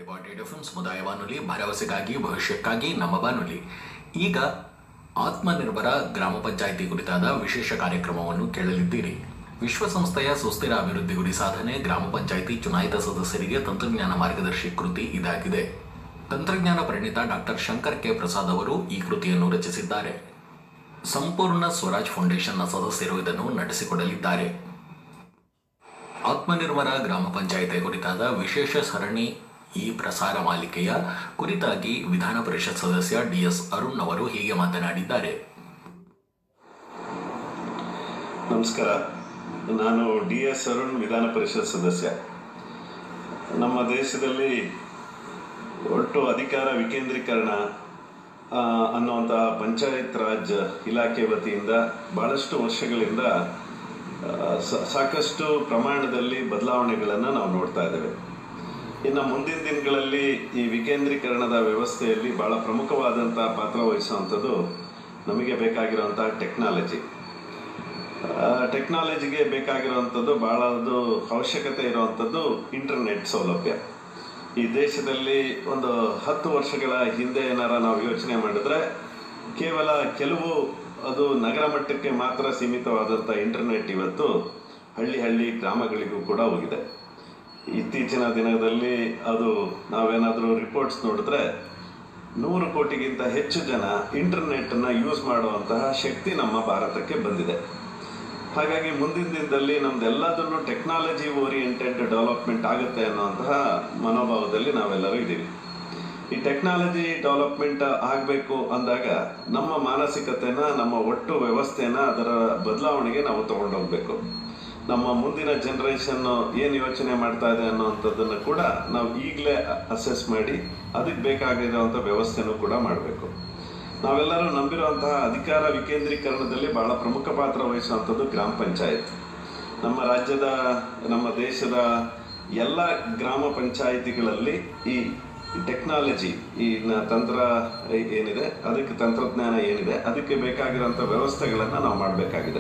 Departed F ಸಮುದಾಯ ಬಾನುಲಿ ಭರವಸೆಗಾಗಿ ಭವಿಷ್ಯಕ್ಕಾಗಿ ನಮ್ಮ ಬಾನುಲಿ ಈಗ ಆತ್ಮನಿರ್ಭರ ಗ್ರಾಮ ಪಂಚಾಯಿತಿ ಕುರಿತಾದ ವಿಶೇಷ ಕಾರ್ಯಕ್ರಮವನ್ನು ಕೇಳಲಿದ್ದೀರಿ ವಿಶ್ವಸಂಸ್ಥೆಯ ಸುಸ್ಥಿರ ಅಭಿವೃದ್ಧಿ ಗುರಿ ಸಾಧನೆ ಗ್ರಾಮ ಪಂಚಾಯಿತಿ ಚುನಾಯಿತ ಸದಸ್ಯರಿಗೆ ತಂತ್ರಜ್ಞಾನ ಮಾರ್ಗದರ್ಶಿ ಕೃತಿ ಇದಾಗಿದೆ ತಂತ್ರಜ್ಞಾನ ಪರಿಣಿತ ಡಾಕ್ಟರ್ ಶಂಕರ್ ಕೆ ಪ್ರಸಾದ್ ಅವರು ಈ ಕೃತಿಯನ್ನು ರಚಿಸಿದ್ದಾರೆ ಸಂಪೂರ್ಣ ಸ್ವರಾಜ್ ಫೌಂಡೇಶನ್ನ ಸದಸ್ಯರು ಇದನ್ನು ನಡೆಸಿಕೊಡಲಿದ್ದಾರೆ ಆತ್ಮನಿರ್ಭರ ಗ್ರಾಮ ಪಂಚಾಯಿತಿ ಕುರಿತಾದ ವಿಶೇಷ ಸರಣಿ ಈ ಪ್ರಸಾರ ಮಾಲಿಕೆಯ ಕುರಿತಾಗಿ ವಿಧಾನ ಪರಿಷತ್ ಸದಸ್ಯ ಡಿಎಸ್ ಅರುಣ್ ಅವರು ಹೀಗೆ ಮಾತನಾಡಿದ್ದಾರೆ ನಮಸ್ಕಾರ ನಾನು ಡಿ ಎಸ್ ಅರುಣ್ ವಿಧಾನ ಪರಿಷತ್ ಸದಸ್ಯ ನಮ್ಮ ದೇಶದಲ್ಲಿ ಒಟ್ಟು ಅಧಿಕಾರ ವಿಕೇಂದ್ರೀಕರಣ ಆ, ಅನ್ನುವಂತಹ ಪಂಚಾಯತ್ ರಾಜ್ ಇಲಾಖೆ ವತಿಯಿಂದ ಭಾಳಷ್ಟು ವರ್ಷಗಳಿಂದ ಆ, ಸ- ಸಾಕಷ್ಟು ಪ್ರಮಾಣದಲ್ಲಿ ಬದಲಾವಣೆಗಳನ್ನು ನಾವು ನೋಡ್ತಾ ಇದ್ದೇವೆ ಇನ್ನು ಮುಂದಿನ ದಿನಗಳಲ್ಲಿ ಈ ವಿಕೇಂದ್ರೀಕರಣದ ವ್ಯವಸ್ಥೆಯಲ್ಲಿ ಭಾಳ ಪ್ರಮುಖವಾದಂಥ ಪಾತ್ರ ವಹಿಸುವಂಥದ್ದು ನಮಗೆ ಬೇಕಾಗಿರುವಂಥ ಟೆಕ್ನಾಲಜಿ ಟೆಕ್ನಾಲಜಿಗೆ ಬೇಕಾಗಿರುವಂಥದ್ದು ಭಾಳ ಅದು ಅವಶ್ಯಕತೆ ಇರುವಂಥದ್ದು ಇಂಟರ್ನೆಟ್ ಸೌಲಭ್ಯ ಈ ದೇಶದಲ್ಲಿ ಒಂದು ಹತ್ತು ವರ್ಷಗಳ ಹಿಂದೆ ಏನಾರ ನಾವು ಯೋಚನೆ ಮಾಡಿದ್ರೆ ಕೇವಲ ಕೆಲವು ಅದು ನಗರ ಮಟ್ಟಕ್ಕೆ ಮಾತ್ರ ಸೀಮಿತವಾದಂಥ ಇಂಟರ್ನೆಟ್ ಇವತ್ತು ಹಳ್ಳಿ ಹಳ್ಳಿ ಗ್ರಾಮಗಳಿಗೂ ಕೂಡ ಹೋಗಿದೆ ಇತ್ತೀಚಿನ ದಿನದಲ್ಲಿ ಅದು ನಾವೇನಾದರೂ ರಿಪೋರ್ಟ್ಸ್ ನೋಡಿದ್ರೆ ನೂರು ಕೋಟಿಗಿಂತ ಹೆಚ್ಚು ಜನ ಇಂಟರ್ನೆಟ್ಟನ್ನು ಯೂಸ್ ಮಾಡುವಂತಹ ಶಕ್ತಿ ನಮ್ಮ ಭಾರತಕ್ಕೆ ಬಂದಿದೆ ಹಾಗಾಗಿ ಮುಂದಿನ ದಿನದಲ್ಲಿ ನಮ್ದೆಲ್ಲದನ್ನು ಟೆಕ್ನಾಲಜಿ ಓರಿಯೆಂಟೆಡ್ ಡೆವಲಪ್ಮೆಂಟ್ ಆಗುತ್ತೆ ಅನ್ನುವಂತಹ ಮನೋಭಾವದಲ್ಲಿ ನಾವೆಲ್ಲರೂ ಇದ್ದೀವಿ ಈ ಟೆಕ್ನಾಲಜಿ ಡೆವಲಪ್ಮೆಂಟ್ ಆಗಬೇಕು ಅಂದಾಗ ನಮ್ಮ ಮಾನಸಿಕತೆನ ನಮ್ಮ ಒಟ್ಟು ವ್ಯವಸ್ಥೆನ ಅದರ ಬದಲಾವಣೆಗೆ ನಾವು ತಗೊಂಡೋಗ್ಬೇಕು ನಮ್ಮ ಮುಂದಿನ ಜನ್ರೇಷನ್ ಏನು ಯೋಚನೆ ಮಾಡ್ತಾ ಇದೆ ಅನ್ನೋವಂಥದ್ದನ್ನು ಕೂಡ ನಾವು ಈಗಲೇ ಅಸೆಸ್ ಮಾಡಿ ಅದಕ್ಕೆ ಬೇಕಾಗಿರುವಂಥ ವ್ಯವಸ್ಥೆನೂ ಕೂಡ ಮಾಡಬೇಕು ನಾವೆಲ್ಲರೂ ನಂಬಿರುವಂತಹ ಅಧಿಕಾರ ವಿಕೇಂದ್ರೀಕರಣದಲ್ಲಿ ಬಹಳ ಪ್ರಮುಖ ಪಾತ್ರ ವಹಿಸುವಂಥದ್ದು ಗ್ರಾಮ ಪಂಚಾಯತ್ ನಮ್ಮ ರಾಜ್ಯದ ನಮ್ಮ ದೇಶದ ಎಲ್ಲ ಗ್ರಾಮ ಪಂಚಾಯಿತಿಗಳಲ್ಲಿ ಈ ಟೆಕ್ನಾಲಜಿ ಈ ನ- ತಂತ್ರ ಏನಿದೆ ಅದಕ್ಕೆ ತಂತ್ರಜ್ಞಾನ ಏನಿದೆ ಅದಕ್ಕೆ ಬೇಕಾಗಿರುವಂಥ ವ್ಯವಸ್ಥೆಗಳನ್ನು ನಾವು ಮಾಡಬೇಕಾಗಿದೆ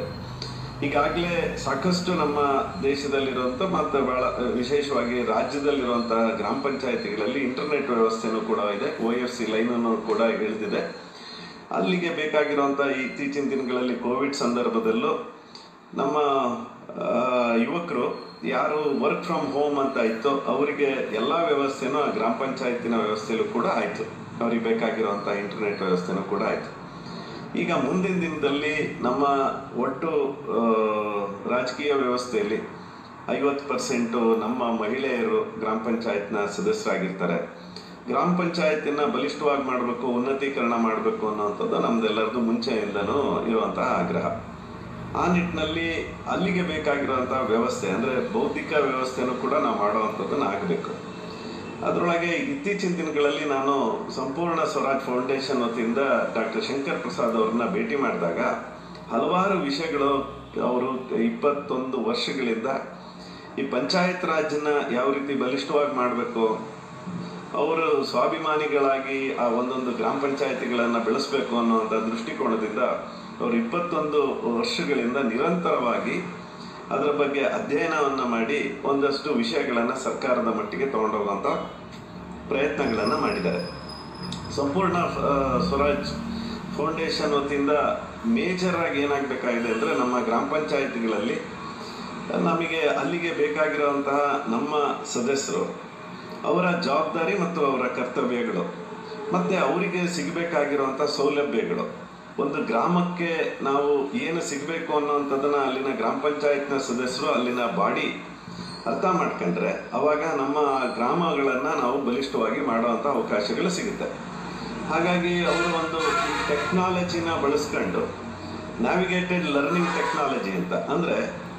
ಈಗಾಗಲೇ ಸಾಕಷ್ಟು ನಮ್ಮ ದೇಶದಲ್ಲಿರುವಂಥ ಮತ್ತು ಬಹಳ ವಿಶೇಷವಾಗಿ ರಾಜ್ಯದಲ್ಲಿರುವಂತಹ ಗ್ರಾಮ ಪಂಚಾಯಿತಿಗಳಲ್ಲಿ ಇಂಟರ್ನೆಟ್ ವ್ಯವಸ್ಥೆನೂ ಕೂಡ ಇದೆ ಒ ಎಫ್ ಸಿ ಲೈನನ್ನು ಕೂಡ ಇಳಿದಿದೆ ಅಲ್ಲಿಗೆ ಬೇಕಾಗಿರುವಂಥ ಇತ್ತೀಚಿನ ದಿನಗಳಲ್ಲಿ ಕೋವಿಡ್ ಸಂದರ್ಭದಲ್ಲೂ ನಮ್ಮ ಆ, ಯುವಕರು ಯಾರು ವರ್ಕ್ ಫ್ರಮ್ ಹೋಮ್ ಅಂತ ಇತ್ತು ಅವರಿಗೆ ಎಲ್ಲ ವ್ಯವಸ್ಥೆನೂ ಆ ಗ್ರಾಮ ಪಂಚಾಯತಿನ ವ್ಯವಸ್ಥೆಯಲ್ಲೂ ಕೂಡ ಆಯಿತು ಅವ್ರಿಗೆ ಬೇಕಾಗಿರುವಂಥ ಇಂಟರ್ನೆಟ್ ವ್ಯವಸ್ಥೆನೂ ಕೂಡ ಆಯಿತು ಈಗ ಮುಂದಿನ ದಿನದಲ್ಲಿ ನಮ್ಮ ಒಟ್ಟು ಆ, ರಾಜಕೀಯ ವ್ಯವಸ್ಥೆಯಲ್ಲಿ ಐವತ್ತು ಪರ್ಸೆಂಟು ನಮ್ಮ ಮಹಿಳೆಯರು ಗ್ರಾಮ ಪಂಚಾಯತ್ನ ಸದಸ್ಯರಾಗಿರ್ತಾರೆ ಗ್ರಾಮ ಪಂಚಾಯತಿನ ಬಲಿಷ್ಠವಾಗಿ ಮಾಡಬೇಕು ಉನ್ನತೀಕರಣ ಮಾಡಬೇಕು ಅನ್ನೋವಂಥದ್ದು ನಮ್ದೆಲ್ಲರದು ಮುಂಚೆಯಿಂದನೂ ಇರುವಂತಹ ಆಗ್ರಹ ಆ ನಿಟ್ಟಿನಲ್ಲಿ ಅಲ್ಲಿಗೆ ಬೇಕಾಗಿರುವಂತಹ ವ್ಯವಸ್ಥೆ ಅಂದರೆ ಬೌದ್ಧಿಕ ವ್ಯವಸ್ಥೆನೂ ಕೂಡ ನಾವು ಮಾಡುವಂಥದ್ದನ್ನು ಆಗಬೇಕು ಅದರೊಳಗೆ ಇತ್ತೀಚಿನ ದಿನಗಳಲ್ಲಿ ನಾನು ಸಂಪೂರ್ಣ ಸ್ವರಾಜ್ ಫೌಂಡೇಶನ್ ವತಿಯಿಂದ ಡಾಕ್ಟರ್ ಶಂಕರ್ ಪ್ರಸಾದ್ ಅವ್ರನ್ನ ಭೇಟಿ ಮಾಡಿದಾಗ ಹಲವಾರು ವಿಷಯಗಳು ಅವರು ಇಪ್ಪತ್ತೊಂದು ವರ್ಷಗಳಿಂದ ಈ ಪಂಚಾಯತ್ ರಾಜ್ನ ಯಾವ ರೀತಿ ಬಲಿಷ್ಠವಾಗಿ ಮಾಡಬೇಕು ಅವರು ಸ್ವಾಭಿಮಾನಿಗಳಾಗಿ ಆ ಒಂದೊಂದು ಗ್ರಾಮ ಪಂಚಾಯತಿಗಳನ್ನು ಬೆಳೆಸಬೇಕು ಅನ್ನುವಂಥ ದೃಷ್ಟಿಕೋನದಿಂದ ಅವರು ಇಪ್ಪತ್ತೊಂದು ವರ್ಷಗಳಿಂದ ನಿರಂತರವಾಗಿ ಅದರ ಬಗ್ಗೆ ಅಧ್ಯಯನವನ್ನು ಮಾಡಿ ಒಂದಷ್ಟು ವಿಷಯಗಳನ್ನು ಸರ್ಕಾರದ ಮಟ್ಟಿಗೆ ತಗೊಂಡೋಗುವಂಥ ಪ್ರಯತ್ನಗಳನ್ನು ಮಾಡಿದ್ದಾರೆ ಸಂಪೂರ್ಣ ಆ, ಸ್ವರಾಜ್ ಫೌಂಡೇಶನ್ ವತಿಯಿಂದ ಮೇಜರ್ ಆಗಿ ಏನಾಗಬೇಕಾಗಿದೆ ಅಂದರೆ ನಮ್ಮ ಗ್ರಾಮ ಪಂಚಾಯತಿಗಳಲ್ಲಿ ನಮಗೆ ಅಲ್ಲಿಗೆ ಬೇಕಾಗಿರುವಂತಹ ನಮ್ಮ ಸದಸ್ಯರು ಅವರ ಜವಾಬ್ದಾರಿ ಮತ್ತು ಅವರ ಕರ್ತವ್ಯಗಳು ಮತ್ತು ಅವರಿಗೆ ಸಿಗಬೇಕಾಗಿರುವಂಥ ಸೌಲಭ್ಯಗಳು ಒಂದು ಗ್ರಾಮಕ್ಕೆ ನಾವು ಏನು ಸಿಗಬೇಕು ಅನ್ನೋವಂಥದ್ದನ್ನು ಅಲ್ಲಿನ ಗ್ರಾಮ ಪಂಚಾಯತ್ನ ಸದಸ್ಯರು ಅಲ್ಲಿನ ಬಾಡಿ ಅರ್ಥ ಮಾಡ್ಕೊಂಡ್ರೆ ಅವಾಗ ನಮ್ಮ ಗ್ರಾಮಗಳನ್ನು ನಾವು ಬಲಿಷ್ಠವಾಗಿ ಮಾಡುವಂಥ ಅವಕಾಶಗಳು ಸಿಗುತ್ತೆ ಹಾಗಾಗಿ ಅವರು ಒಂದು ಟೆಕ್ನಾಲಜಿನ ಬಳಸ್ಕೊಂಡು ನ್ಯಾವಿಗೇಟೆಡ್ ಲರ್ನಿಂಗ್ ಟೆಕ್ನಾಲಜಿ ಅಂತ ಅಂದರೆ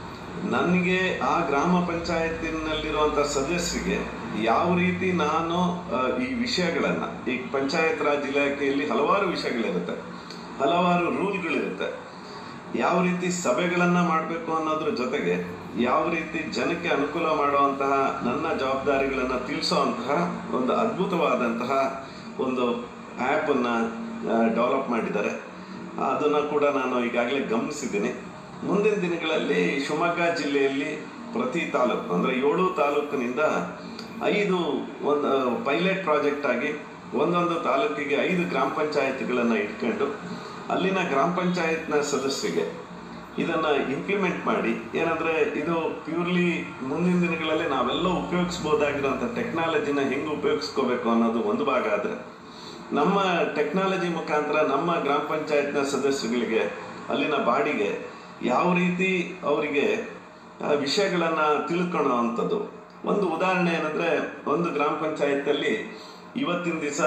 ನನಗೆ ಆ ಗ್ರಾಮ ಪಂಚಾಯತಿನಲ್ಲಿರುವಂಥ ಸದಸ್ಯರಿಗೆ ಯಾವ ರೀತಿ ನಾನು ಆ, ಈ ವಿಷಯಗಳನ್ನು ಈ ಪಂಚಾಯತ್ ರಾಜ್ ಇಲಾಖೆಯಲ್ಲಿ ಹಲವಾರು ವಿಷಯಗಳಿರುತ್ತೆ ಹಲವಾರು ರೂಲ್ಗಳಿರುತ್ತೆ ಯಾವ ರೀತಿ ಸಭೆಗಳನ್ನು ಮಾಡಬೇಕು ಅನ್ನೋದ್ರ ಜೊತೆಗೆ ಯಾವ ರೀತಿ ಜನಕ್ಕೆ ಅನುಕೂಲ ಮಾಡುವಂತಹ ನನ್ನ ಜವಾಬ್ದಾರಿಗಳನ್ನು ತಿಳಿಸುವಂತಹ ಒಂದು ಅದ್ಭುತವಾದಂತಹ ಒಂದು ಆ್ಯಪನ್ನು ಡೆವಲಪ್ ಮಾಡಿದ್ದಾರೆ ಅದನ್ನು ಕೂಡ ನಾನು ಈಗಾಗಲೇ ಗಮನಿಸಿದ್ದೀನಿ ಮುಂದಿನ ದಿನಗಳಲ್ಲಿ ಶಿವಮೊಗ್ಗ ಜಿಲ್ಲೆಯಲ್ಲಿ ಪ್ರತಿ ತಾಲೂಕು ಅಂದರೆ ಏಳು ತಾಲೂಕಿನಿಂದ ಐದು ಒಂದು ಪೈಲಟ್ ಪ್ರಾಜೆಕ್ಟ್ ಆಗಿ ಒಂದೊಂದು ತಾಲೂಕಿಗೆ ಐದು ಗ್ರಾಮ ಪಂಚಾಯತ್ಗಳನ್ನು ಇಟ್ಕೊಂಡು ಅಲ್ಲಿನ ಗ್ರಾಮ ಪಂಚಾಯತ್ನ ಸದಸ್ಯರಿಗೆ ಇದನ್ನ ಇಂಪ್ಲಿಮೆಂಟ್ ಮಾಡಿ ಏನಂದ್ರೆ ಇದು ಪ್ಯೂರ್ಲಿ ಮುಂದಿನ ದಿನಗಳಲ್ಲಿ ನಾವೆಲ್ಲ ಉಪಯೋಗಿಸ್ಬೋದಾಗಿರುವಂಥ ಟೆಕ್ನಾಲಜಿನ ಹೆಂಗೆ ಉಪಯೋಗಿಸ್ಕೋಬೇಕು ಅನ್ನೋದು ಒಂದು ಭಾಗ ಆದರೆ ನಮ್ಮ ಟೆಕ್ನಾಲಜಿ ಮುಖಾಂತರ ನಮ್ಮ ಗ್ರಾಮ ಪಂಚಾಯತ್ನ ಸದಸ್ಯಗಳಿಗೆ ಅಲ್ಲಿನ ಬಾಡಿಗೆ ಯಾವ ರೀತಿ ಅವರಿಗೆ ವಿಷಯಗಳನ್ನ ತಿಳ್ಕೊಳ್ಳೋ ಅಂಥದ್ದು ಒಂದು ಉದಾಹರಣೆ ಏನಂದ್ರೆ ಒಂದು ಗ್ರಾಮ ಪಂಚಾಯತಲ್ಲಿ ಇವತ್ತಿನ ದಿವಸ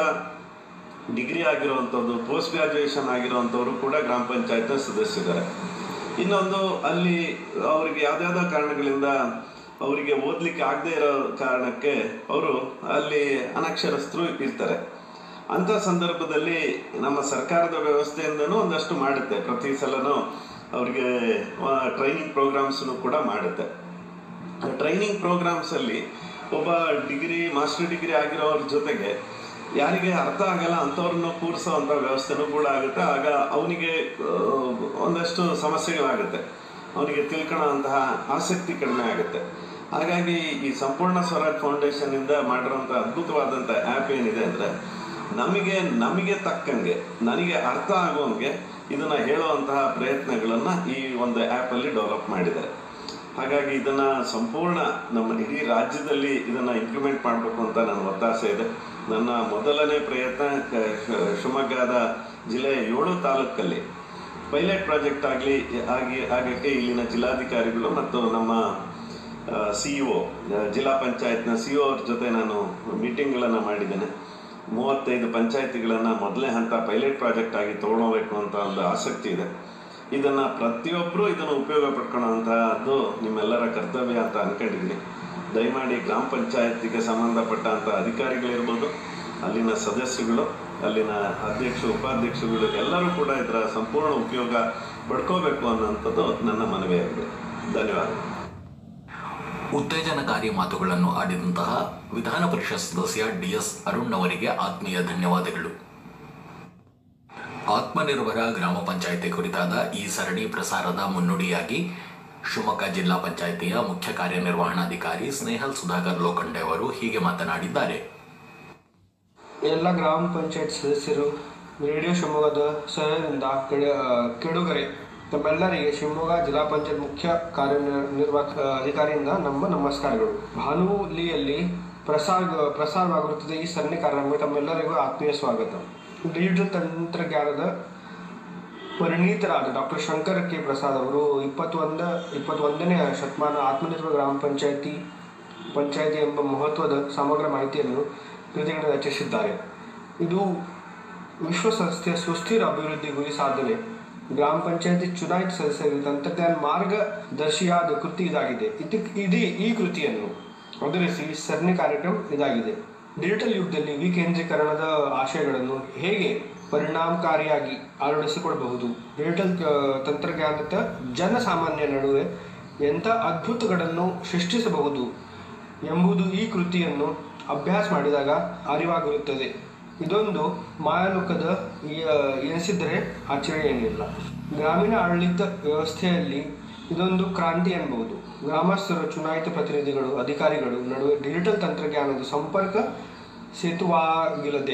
ಡಿಗ್ರಿ ಆಗಿರುವಂಥದ್ದು ಪೋಸ್ಟ್ ಗ್ರಾಜುಯೇಷನ್ ಆಗಿರುವಂಥವ್ರು ಕೂಡ ಗ್ರಾಮ ಪಂಚಾಯತ್ ಸದಸ್ಯರಿದ್ದಾರೆ ಇನ್ನೊಂದು ಅಲ್ಲಿ ಅವರಿಗೆ ಯಾವ್ದಾವುದೋ ಕಾರಣಗಳಿಂದ ಅವರಿಗೆ ಓದ್ಲಿಕ್ಕೆ ಆಗದೆ ಇರೋ ಕಾರಣಕ್ಕೆ ಅವರು ಅಲ್ಲಿ ಅನಕ್ಷರಸ್ಥರು ಇರ್ತಾರೆ ಅಂಥ ಸಂದರ್ಭದಲ್ಲಿ ನಮ್ಮ ಸರ್ಕಾರದ ವ್ಯವಸ್ಥೆಯಿಂದನೂ ಒಂದಷ್ಟು ಮಾಡುತ್ತೆ ಪ್ರತಿ ಸಲನೂ ಅವ್ರಿಗೆ ಟ್ರೈನಿಂಗ್ ಪ್ರೋಗ್ರಾಮ್ಸ್ನು ಕೂಡ ಮಾಡುತ್ತೆ ಟ್ರೈನಿಂಗ್ ಪ್ರೋಗ್ರಾಮ್ಸ್ ಅಲ್ಲಿ ಒಬ್ಬ ಡಿಗ್ರಿ ಮಾಸ್ಟರ್ ಡಿಗ್ರಿ ಆಗಿರೋರ ಜೊತೆಗೆ ಯಾರಿಗೆ ಅರ್ಥ ಆಗಲ್ಲ ಅಂಥವ್ರನ್ನ ಕೂರಿಸೋ ಅಂಥ ವ್ಯವಸ್ಥೆನೂ ಕೂಡ ಆಗುತ್ತೆ ಆಗ ಅವನಿಗೆ ಒಂದಷ್ಟು ಸಮಸ್ಯೆಗಳಾಗುತ್ತೆ ಅವನಿಗೆ ತಿಳ್ಕೊಳ್ಳೋ ಅಂತಹ ಆಸಕ್ತಿ ಕಡಿಮೆ ಆಗುತ್ತೆ ಹಾಗಾಗಿ ಈ ಸಂಪೂರ್ಣ ಸ್ವರಾಜ್ ಫೌಂಡೇಶನ್ ಇಂದ ಮಾಡಿರೋಂಥ ಅದ್ಭುತವಾದಂಥ ಆ್ಯಪ್ ಏನಿದೆ ಅಂದರೆ ನಮಗೆ ನಮಗೆ ತಕ್ಕಂಗೆ ನನಗೆ ಅರ್ಥ ಆಗೋಂಗೆ ಇದನ್ನ ಹೇಳುವಂತಹ ಪ್ರಯತ್ನಗಳನ್ನು ಈ ಒಂದು ಆ್ಯಪಲ್ಲಿ ಡೆವಲಪ್ ಮಾಡಿದ್ದಾರೆ ಹಾಗಾಗಿ ಇದನ್ನ ಸಂಪೂರ್ಣ ನಮ್ಮ ಇಡೀ ರಾಜ್ಯದಲ್ಲಿ ಇದನ್ನ ಇಂಪ್ಲಿಮೆಂಟ್ ಮಾಡಬೇಕು ಅಂತ ನನ್ನ ಒತ್ತಾಸೆ ಇದೆ ನನ್ನ ಮೊದಲನೇ ಪ್ರಯತ್ನ ಕ- ಶ- ಶಿವಮೊಗ್ಗದ ಜಿಲ್ಲೆಯ ಏಳು ತಾಲೂಕಲ್ಲಿ ಪೈಲಟ್ ಪ್ರಾಜೆಕ್ಟ್ ಆಗಲಿ ಆಗಿ ಆಗಕ್ಕೆ ಇಲ್ಲಿನ ಜಿಲ್ಲಾಧಿಕಾರಿಗಳು ಮತ್ತು ನಮ್ಮ ಸಿ ಇ ಜಿಲ್ಲಾ ಪಂಚಾಯತ್ನ ಸಿ ಒ ಅವ್ರ ಜೊತೆ ನಾನು ಮೀಟಿಂಗ್ಗಳನ್ನು ಮಾಡಿದ್ದೇನೆ ಮೂವತ್ತೈದು ಪಂಚಾಯತಿಗಳನ್ನು ಮೊದಲನೇ ಹಂತ ಪೈಲಟ್ ಪ್ರಾಜೆಕ್ಟ್ ಆಗಿ ತೊಗೊಳ್ಬೇಕು ಅಂತ ಒಂದು ಆಸಕ್ತಿ ಇದೆ ಇದನ್ನು ಪ್ರತಿಯೊಬ್ಬರು ಇದನ್ನು ಉಪಯೋಗ ಪಡ್ಕೊಳ್ಳೋಂಥದ್ದು ನಿಮ್ಮೆಲ್ಲರ ಕರ್ತವ್ಯ ಅಂತ ಅನ್ಕೊಂಡಿದ್ದೀನಿ ದಯಮಾಡಿ ಗ್ರಾಮ ಪಂಚಾಯತಿಗೆ ಸಂಬಂಧಪಟ್ಟಂಥ ಅಧಿಕಾರಿಗಳಿರ್ಬೋದು ಅಲ್ಲಿನ ಸದಸ್ಯಗಳು ಅಲ್ಲಿನ ಅಧ್ಯಕ್ಷ ಉಪಾಧ್ಯಕ್ಷಗಳು ಎಲ್ಲರೂ ಕೂಡ ಇದರ ಸಂಪೂರ್ಣ ಉಪಯೋಗ ಪಡ್ಕೋಬೇಕು ಅನ್ನೋಂಥದ್ದು ನನ್ನ ಮನವಿಯಾಗಿದೆ ಧನ್ಯವಾದ ಉತ್ತೇಜನಕಾರಿ ಮಾತುಗಳನ್ನು ಆಡಿದಂತಹ ವಿಧಾನ ಪರಿಷತ್ ಸದಸ್ಯ ಡಿಎಸ್ ಅರುಣ್ ಅವರಿಗೆ ಆತ್ಮೀಯ ಧನ್ಯವಾದಗಳು ಆತ್ಮನಿರ್ಭರ ಗ್ರಾಮ ಪಂಚಾಯಿತಿ ಕುರಿತಾದ ಈ ಸರಣಿ ಪ್ರಸಾರದ ಮುನ್ನುಡಿಯಾಗಿ ಶಿವಮೊಗ್ಗ ಜಿಲ್ಲಾ ಪಂಚಾಯಿತಿಯ ಮುಖ್ಯ ಕಾರ್ಯನಿರ್ವಹಣಾಧಿಕಾರಿ ಸ್ನೇಹಲ್ ಸುಧಾಕರ್ ಲೋಖಂಡೆ ಅವರು ಹೀಗೆ ಮಾತನಾಡಿದ್ದಾರೆ ಎಲ್ಲ ಗ್ರಾಮ ಪಂಚಾಯತ್ ಸದಸ್ಯರು ರೇಡಿಯೋ ಶಿವಮೊಗ್ಗದ ಸಹದಿಂದ ಕೆಳ- ಆ, ಕೆಡುಗರೆ ತಮ್ಮೆಲ್ಲರಿಗೆ ಶಿವಮೊಗ್ಗ ಜಿಲ್ಲಾ ಪಂಚಾಯತ್ ಮುಖ್ಯ ಕಾರ್ಯನಿರ್ವಾಹಕ ಅಧಿಕಾರಿಯಿಂದ ನಮ್ಮ ನಮಸ್ಕಾರಗಳು ಭಾನುಲಿಯಲ್ಲಿ ಪ್ರಸಾರ ಪ್ರಸಾರವಾಗಿರುತ್ತದೆ ಈ ಸರಣಿ ಕಾರ್ಯಕ್ರಮಕ್ಕೆ ತಮ್ಮೆಲ್ಲರಿಗೂ ಆತ್ಮೀಯ ಸ್ವಾಗತ ಡಿಜಿಟಲ್ ತಂತ್ರಜ್ಞಾನದ ಪರಿಣಿತರಾದ ಡಾಕ್ಟರ್ ಶಂಕರ್ ಕೆ ಪ್ರಸಾದ್ ಅವರು ಇಪ್ಪತ್ತೊಂದ ಇಪ್ಪತ್ತೊಂದನೇ ಶತಮಾನ ಆತ್ಮನಿರ್ಭರ ಗ್ರಾಮ ಪಂಚಾಯತಿ ಪಂಚಾಯತಿ ಎಂಬ ಮಹತ್ವದ ಸಮಗ್ರ ಮಾಹಿತಿಯನ್ನು ಕೃತಿಗಳನ್ನು ರಚಿಸಿದ್ದಾರೆ ಇದು ವಿಶ್ವಸಂಸ್ಥೆಯ ಸುಸ್ಥಿರ ಅಭಿವೃದ್ಧಿ ಗುರಿ ಸಾಧನೆ ಗ್ರಾಮ ಪಂಚಾಯತಿ ಚುನಾಯಿತ ಸದಸ್ಯರಿಗೆ ತಂತ್ರಜ್ಞಾನ ಮಾರ್ಗದರ್ಶಿಯಾದ ಕೃತಿ ಇದಾಗಿದೆ ಇದಕ್ಕೆ ಇಡೀ ಈ ಕೃತಿಯನ್ನು ಆಧರಿಸಿ ಸರಣಿ ಕಾರ್ಯಕ್ರಮ ಇದಾಗಿದೆ ಡಿಜಿಟಲ್ ಯುಗದಲ್ಲಿ ವಿಕೇಂದ್ರೀಕರಣದ ಆಶಯಗಳನ್ನು ಹೇಗೆ ಪರಿಣಾಮಕಾರಿಯಾಗಿ ಅಳವಡಿಸಿಕೊಳ್ಳಬಹುದು ಡಿಜಿಟಲ್ ಆ, ತಂತ್ರಜ್ಞಾನದ ಜನಸಾಮಾನ್ಯ ನಡುವೆ ಎಂಥ ಅದ್ಭುತಗಳನ್ನು ಸೃಷ್ಟಿಸಬಹುದು ಎಂಬುದು ಈ ಕೃತಿಯನ್ನು ಅಭ್ಯಾಸ ಮಾಡಿದಾಗ ಅರಿವಾಗಿರುತ್ತದೆ ಇದೊಂದು ಮಾಯಾಲೋಕದ ಈ- ಎನಿಸಿದರೆ ಆಶ್ಚರ್ಯ ಏನಿಲ್ಲ ಗ್ರಾಮೀಣ ಆಡಳಿತ ವ್ಯವಸ್ಥೆಯಲ್ಲಿ ಇದೊಂದು ಕ್ರಾಂತಿ ಎನ್ನಬಹುದು ಗ್ರಾಮಸ್ಥರು ಚುನಾಯಿತ ಪ್ರತಿನಿಧಿಗಳು ಅಧಿಕಾರಿಗಳು ನಡುವೆ ಡಿಜಿಟಲ್ ತಂತ್ರಜ್ಞಾನದ ಸಂಪರ್ಕ ಸೇತುವಾಗಿಲ್ಲದೆ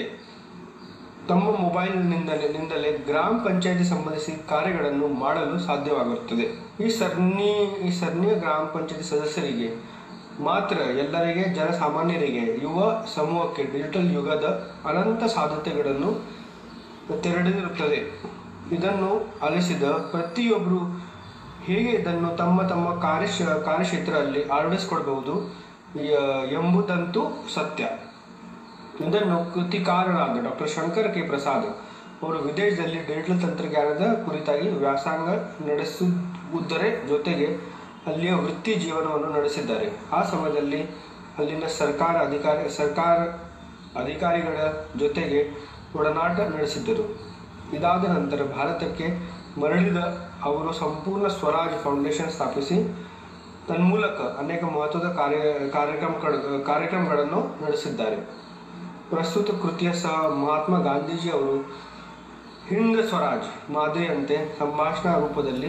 ತಮ್ಮ ಮೊಬೈಲ್ನಿಂದಲೇ ನಿಂದಲೇ ಗ್ರಾಮ ಪಂಚಾಯತಿ ಸಂಬಂಧಿಸಿದ ಕಾರ್ಯಗಳನ್ನು ಮಾಡಲು ಸಾಧ್ಯವಾಗಿರುತ್ತದೆ ಈ ಸರಣಿ ಈ ಸರಣಿಯ ಗ್ರಾಮ ಪಂಚಾಯತಿ ಸದಸ್ಯರಿಗೆ ಮಾತ್ರ ಎಲ್ಲರಿಗೆ ಜನಸಾಮಾನ್ಯರಿಗೆ ಯುವ ಸಮೂಹಕ್ಕೆ ಡಿಜಿಟಲ್ ಯುಗದ ಅನಂತ ಸಾಧ್ಯತೆಗಳನ್ನು ತೆರೆದಿರುತ್ತದೆ ಇದನ್ನು ಆಲಿಸಿದ ಪ್ರತಿಯೊಬ್ಬರು ಹೇಗೆ ಇದನ್ನು ತಮ್ಮ ತಮ್ಮ ಕಾರ್ಯ ಕಾರ್ಯಕ್ಷೇತ್ರದಲ್ಲಿ ಅಳವಡಿಸಿಕೊಳ್ಬಹುದು ಯ- ಎಂಬುದಂತೂ ಸತ್ಯ ಇದನ್ನು ಕೃತಿಕಾರರಾದ ಡಾಕ್ಟರ್ ಶಂಕರ್ ಕೆ ಪ್ರಸಾದ್ ಅವರು ವಿದೇಶದಲ್ಲಿ ಡಿಜಿಟಲ್ ತಂತ್ರಜ್ಞಾನದ ಕುರಿತಾಗಿ ವ್ಯಾಸಂಗ ನಡೆಸುವುದರ ಜೊತೆಗೆ ಅಲ್ಲಿಯ ವೃತ್ತಿ ಜೀವನವನ್ನು ನಡೆಸಿದ್ದಾರೆ ಆ ಸಮಯದಲ್ಲಿ ಅಲ್ಲಿನ ಸರ್ಕಾರ ಅಧಿಕಾರಿ ಸರ್ಕಾರ ಅಧಿಕಾರಿಗಳ ಜೊತೆಗೆ ಒಡನಾಟ ನಡೆಸಿದ್ದರು ಇದಾದ ನಂತರ ಭಾರತಕ್ಕೆ ಮರಳಿದ ಅವರು ಸಂಪೂರ್ಣ ಸ್ವರಾಜ್ ಫೌಂಡೇಶನ್ ಸ್ಥಾಪಿಸಿ ತನ್ಮೂಲಕ ಅನೇಕ ಮಹತ್ವದ ಕಾರ್ಯ ಕಾರ್ಯಕ್ರಮಗಳು ಕಾರ್ಯಕ್ರಮಗಳನ್ನು ನಡೆಸಿದ್ದಾರೆ ಪ್ರಸ್ತುತ ಕೃತಿಯ ಸಹ ಮಹಾತ್ಮ ಗಾಂಧೀಜಿ ಅವರು ಹಿಂದ್ ಸ್ವರಾಜ್ ಮಾದರಿಯಂತೆ ಸಂಭಾಷಣಾ ರೂಪದಲ್ಲಿ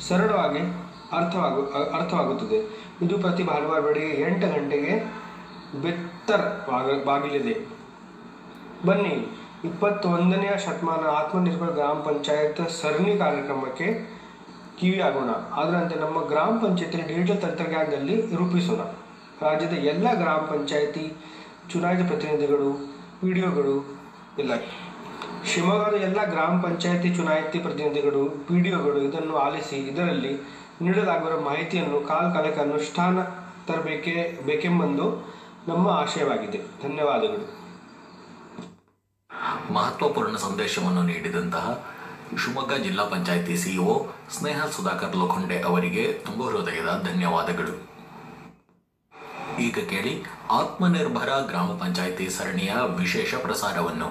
ಸರಳವಾಗಿ ಅರ್ಥವಾಗು ಅ- ಅರ್ಥವಾಗುತ್ತದೆ ಇದು ಪ್ರತಿ ಭಾನುವಾರ ಬೆಳಗ್ಗೆ ಎಂಟು ಗಂಟೆಗೆ ಬೆತ್ತರ್ ಬಾಗ ಬಾಗಿಲಿದೆ ಬನ್ನಿ ಇಪ್ಪತ್ತೊಂದನೆಯ ಶತಮಾನ ಆತ್ಮನಿರ್ಭರ ಗ್ರಾಮ ಪಂಚಾಯತ್ ಸರಣಿ ಕಾರ್ಯಕ್ರಮಕ್ಕೆ ಕಿವಿಯಾಗೋಣ ಅದರಂತೆ ನಮ್ಮ ಗ್ರಾಮ ಪಂಚಾಯತಿನ ಡಿಜಿಟಲ್ ತಂತ್ರಜ್ಞಾನದಲ್ಲಿ ರೂಪಿಸೋಣ ರಾಜ್ಯದ ಎಲ್ಲ ಗ್ರಾಮ ಪಂಚಾಯತಿ ಚುನಾಯಿತ ಪ್ರತಿನಿಧಿಗಳು ವಿಡಿಯೋಗಳು ಇಲ್ಲ ಶಿವಮೊಗ್ಗದ ಎಲ್ಲ ಗ್ರಾಮ ಪಂಚಾಯತಿ ಚುನಾಯಿತಿ ಪ್ರತಿನಿಧಿಗಳು ಪಿಡಿಒಗಳು ಇದನ್ನು ಆಲಿಸಿ ಇದರಲ್ಲಿ ನೀಡಲಾಗಿರುವ ಮಾಹಿತಿಯನ್ನು ಕಾಲ ಕಾಲಕ್ಕೆ ಅನುಷ್ಠಾನ ತರಬೇಕೆ ಬೇಕೆಂಬುದು ನಮ್ಮ ಆಶಯವಾಗಿದೆ ಧನ್ಯವಾದಗಳು ಮಹತ್ವಪೂರ್ಣ ಸಂದೇಶವನ್ನು ನೀಡಿದಂತಹ ಶಿವಮೊಗ್ಗ ಜಿಲ್ಲಾ ಪಂಚಾಯಿತಿ ಸಿಇಒ ಸ್ನೇಹ ಸುಧಾಕರ್ ಲೋಖಂಡೆ ಅವರಿಗೆ ತುಂಬ ಹೃದಯದ ಧನ್ಯವಾದಗಳು ಈಗ ಕೇಳಿ ಆತ್ಮನಿರ್ಭರ ಗ್ರಾಮ ಪಂಚಾಯಿತಿ ಸರಣಿಯ ವಿಶೇಷ ಪ್ರಸಾರವನ್ನು